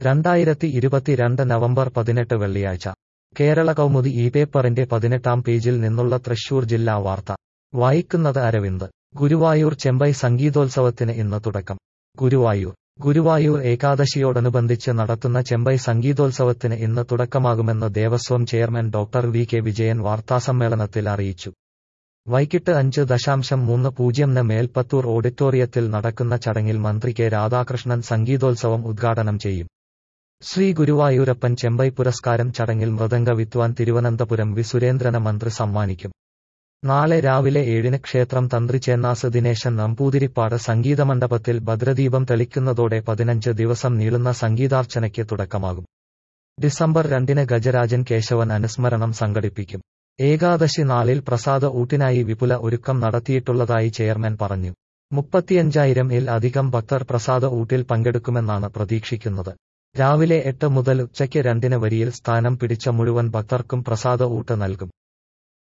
രണ്ടായിരത്തി ഇരുപത്തിരണ്ട് നവംബർ പതിനെട്ട് വെള്ളിയാഴ്ച കേരള കൗമുദി ഈ പേപ്പറിന്റെ പതിനെട്ടാം പേജിൽ നിന്നുള്ള തൃശൂർ ജില്ലാ വാർത്ത വായിക്കുന്നത് അരവിന്ദ് ഗുരുവായൂർ ചെമ്പൈ സംഗീതോത്സവത്തിന് ഇന്ന് തുടക്കം ഗുരുവായൂർ ഗുരുവായൂർ ഏകാദശിയോടനുബന്ധിച്ച് നടത്തുന്ന ചെമ്പൈ സംഗീതോത്സവത്തിന് ഇന്ന് തുടക്കമാകുമെന്ന് Devaswom chairman doctor V K Vijayan വാർത്താസമ്മേളനത്തിൽ അറിയിച്ചു വൈകിട്ട് അഞ്ച് ദശാംശം മൂന്ന് പൂജ്യംന് മേൽപ്പത്തൂർ ഓഡിറ്റോറിയത്തിൽ നടക്കുന്ന ചടങ്ങിൽ മന്ത്രി കെ രാധാകൃഷ്ണൻ സംഗീതോത്സവം ഉദ്ഘാടനം ചെയ്യും ശ്രീ ഗുരുവായൂരപ്പൻ ചെമ്പൈ പുരസ്കാരം ചടങ്ങിൽ മൃദംഗ വിദ്വാൻ തിരുവനന്തപുരം വി സുരേന്ദ്രന് മന്ത്രി സമ്മാനിക്കും നാളെ രാവിലെ ഏഴിന് ക്ഷേത്രം തന്ത്രി ചേന്നാസ് ദിനേശൻ നമ്പൂതിരിപ്പാട് സംഗീതമണ്ഡപത്തിൽ ഭദ്രദീപം തെളിക്കുന്നതോടെ പതിനഞ്ച് ദിവസം നീളുന്ന സംഗീതാർച്ചനയ്ക്ക് തുടക്കമാകും ഡിസംബർ രണ്ടിന് ഗജരാജൻ കേശവൻ അനുസ്മരണം സംഘടിപ്പിക്കും ഏകാദശി നാളിൽ പ്രസാദ ഊട്ടിനായി വിപുല ഒരുക്കം നടത്തിയിട്ടുള്ളതായി ചെയർമാൻ പറഞ്ഞു മുപ്പത്തിയഞ്ചായിരം ഇൽ അധികം ഭക്തർ പ്രസാദ ഊട്ടിൽ പങ്കെടുക്കുമെന്നാണ് പ്രതീക്ഷിക്കുന്നത് രാവിലെ എട്ട് മുതൽ ഉച്ചയ്ക്ക് രണ്ടിന് വരിയിൽ സ്ഥാനം പിടിച്ച മുഴുവൻ ഭക്തർക്കും പ്രസാദ ഊട്ട് നൽകും